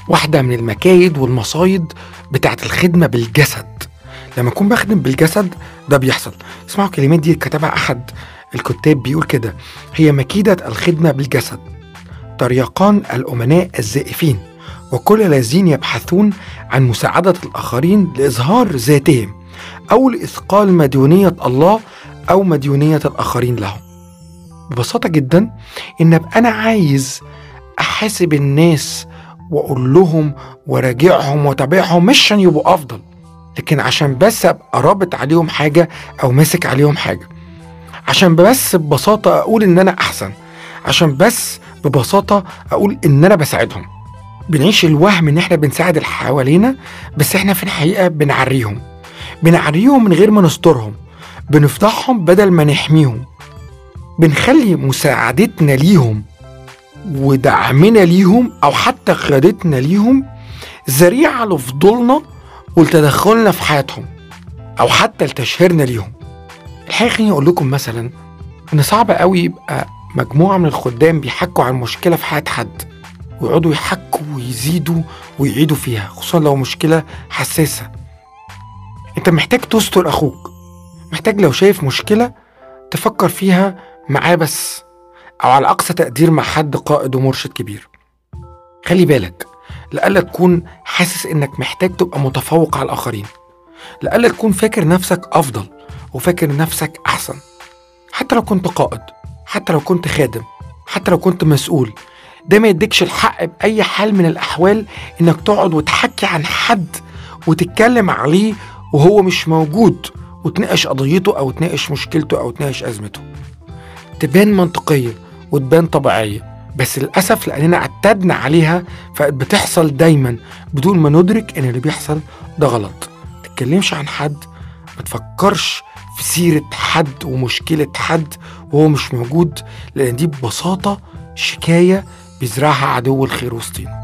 واحدة من المكايد والمصايد بتاعت الخدمة بالجسد لما أكون بخدم بالجسد ده بيحصل اسمعوا الكلمات دي كتبها أحد الكتاب بيقول كده هي مكيدة الخدمة بالجسد طريقان الأمناء الزائفين وكل الذين يبحثون عن مساعدة الآخرين لإظهار ذاتهم أو لإثقال مديونية الله أو مديونية الآخرين لهم ببساطة جدا إن أبقى أنا عايز أحاسب الناس وأقول لهم وراجعهم وتابعهم مش عشان يبقوا أفضل لكن عشان بس أبقى رابط عليهم حاجة أو ماسك عليهم حاجة عشان بس ببساطة أقول إن أنا أحسن عشان بس ببساطة أقول إن أنا بساعدهم بنعيش الوهم إن إحنا بنساعد اللي حوالينا بس إحنا في الحقيقة بنعريهم بنعريهم من غير ما نسترهم بنفضحهم بدل ما نحميهم بنخلي مساعدتنا ليهم ودعمنا ليهم أو حتى قيادتنا ليهم ذريعة لفضولنا ولتدخلنا في حياتهم أو حتى لتشهيرنا ليهم الحقيقة خليني أقول لكم مثلا إن صعب قوي يبقى مجموعة من الخدام بيحكوا عن مشكلة في حياة حد ويقعدوا يحكوا ويزيدوا ويعيدوا فيها خصوصا لو مشكلة حساسة انت محتاج تستر اخوك محتاج لو شايف مشكلة تفكر فيها معاه بس او على اقصى تقدير مع حد قائد ومرشد كبير خلي بالك لألا تكون حاسس انك محتاج تبقى متفوق على الاخرين لألا تكون فاكر نفسك افضل وفاكر نفسك احسن حتى لو كنت قائد حتى لو كنت خادم حتى لو كنت مسؤول ده ما يديكش الحق بأي حال من الأحوال إنك تقعد وتحكي عن حد وتتكلم عليه وهو مش موجود وتناقش قضيته أو تناقش مشكلته أو تناقش أزمته تبان منطقية وتبان طبيعية بس للأسف لأننا اعتدنا عليها فبتحصل دايما بدون ما ندرك إن اللي بيحصل ده غلط متتكلمش عن حد ما تفكرش في سيرة حد ومشكلة حد وهو مش موجود لأن دي ببساطة شكاية بيزرعها عدو الخير وسطينا